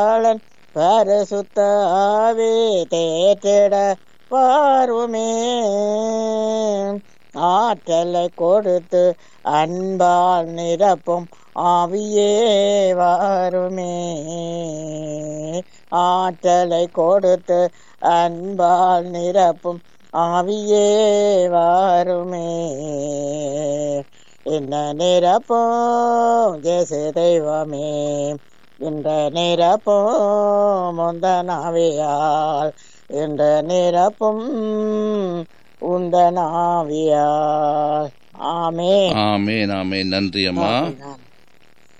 பாலன் பரிசுத்த ஆவி தேற்றிட வாருமே ஆற்றலை கொடுத்து அன்பால் நிரப்பும் ஆவியே வாருமே ஆற்றலை கொடுத்து அன்பால் நிரப்பும் ஆவியே வாருமே என்ன நிரப்பும் ஜேசு தெய்வமே இந்த நிரப்பும் முந்தனாவியால் இந்த நிரப்பும் உந்தனாவியால் ஆமே ஆமேன் ஆமேன் நன்றி அம்மா ஆமென், ஆமென்.